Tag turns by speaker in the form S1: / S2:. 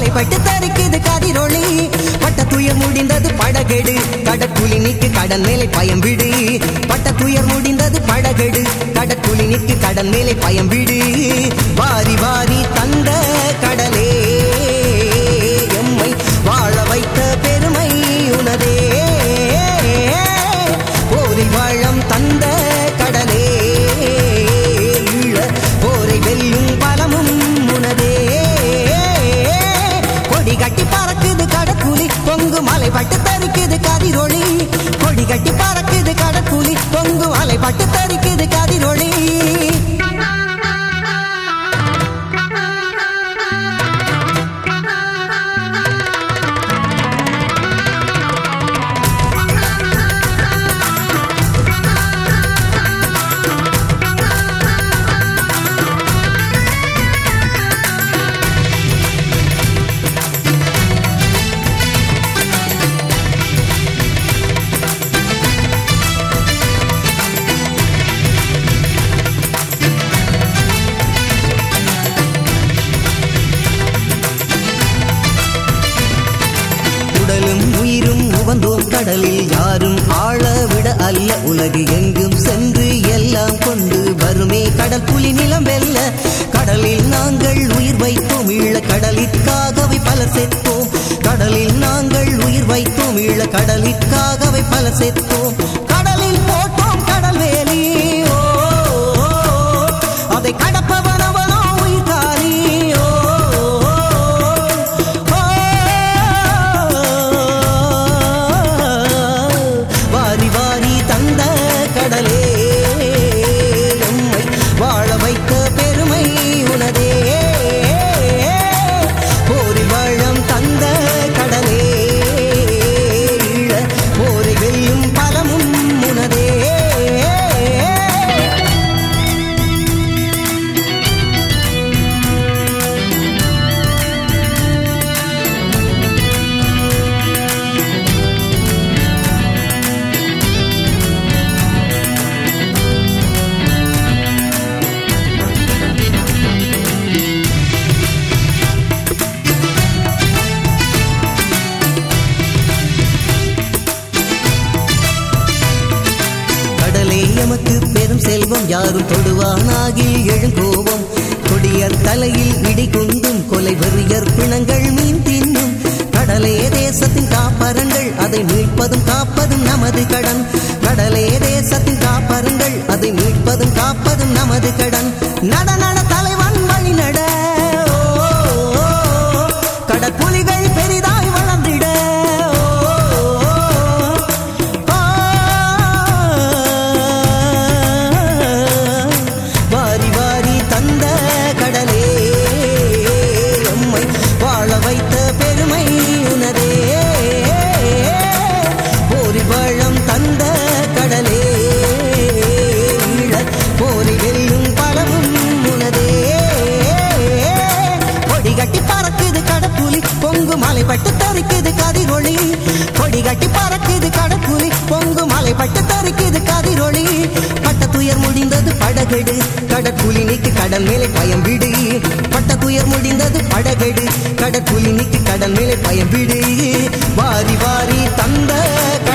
S1: மலைப்பட்டு தரிக்குது கதிரொளி பட்ட துயர் முடிந்தது படகெடு கடற்குழி நிற்கு கடன் மேலே பயம் விடு பட்ட துயர் முடிந்தது படகெடு கடற்குழி நிற்கு கடன் மேலே பயம் விடு வாரி வாரி தந்த கடலே எம்மை வாழ வைத்த பெருமை உனதே போரில் வாழம் தந்த கடலே ஈழ போரை வெல்லும் பலமும் உனதே கொடி கட்டி பறக்குது கடற்குலி பொங்கு மலை பட்டு தரிக்குது கதிரொளி கொடி கட்டி பறக்குது கடற்குலி பொங்கு மலை பட்டு தரிக்குது கதிரொளி உடலும் உயிரும் உவந்தோம் கடலில் யாரும் ஆழ விட அல்ல உலகு எங்கும் சென்று எல்லாம் கொண்டு வருமே கடல் புலி நிலம் வெல்ல கடலில் நாங்கள் உயிர் வைத்தோம் ஈழ கடலிற்காகவே பலர் செத்தோம் கடலில் நாங்கள் உயிர் வைத்தோம் ஈழ கடலிற்காகவே பலர் செத்தோம் கடலில் போட்டோம் கடல் வேலி ஓ, ஓ, ஓ. அதை கடப்பவனவனோ உயிர் காலி ஓ, ஓ, வாரி வாரி தந்த கடலே எம்மை வாழ வைத்த பெருமை உனதே போரில் வாழம் தந்த கடலே ஈழ போரை வெல்லும் பலமும் உனதே கடலே எமக்கு பெரும் செல்வம் யாரும் தொடுவானாகில் எழும் கோபம் கொடியர் தலையில் இடி குந்தும் கொலை வெறியர் பிணங்கள் மீன் தின்னும் கடலே தேசத்தின் காப்பரங்கள் அதை மீட்பதும் காப்பதும் நமது கடன் கடலே தேசத்தின் காப்பரங்கள் அதை மீட்பதும் காப்பதும் நமது கடன் நட நட தலைவன் வழி நட ஓ, ஓ, ஓ. கடற்புலிகள் பெரிதாய் வளர்ந்திட ஓ, ஓ, ஓ. வாரி வாரி தந்த கடலே எம்மை வாழ வைத்த பெருமை உனதே போரி வாழம் தந்த கடலே ஈழ போரி வெல்லும் பலமும் உனதே கொடி கட்டி பறக்குது கடப்புலி பொங்கு மலை பட்டு தரிக்குது கதிரொளி கொடி கட்டி பறக்குது கடப்புலி பொங்கு மலை பட்டு தரிக்குது கதிரொளி பட்ட துயர் முடிந்தது படகெடு கடற்குலி நீக்கு கடல் மேலே பயம் விடு பட்ட துயர் முடிந்தது படகெடு கடற்குலி நீக்கு கடல் மேலே பயம் விடு வாரி வாரி தந்த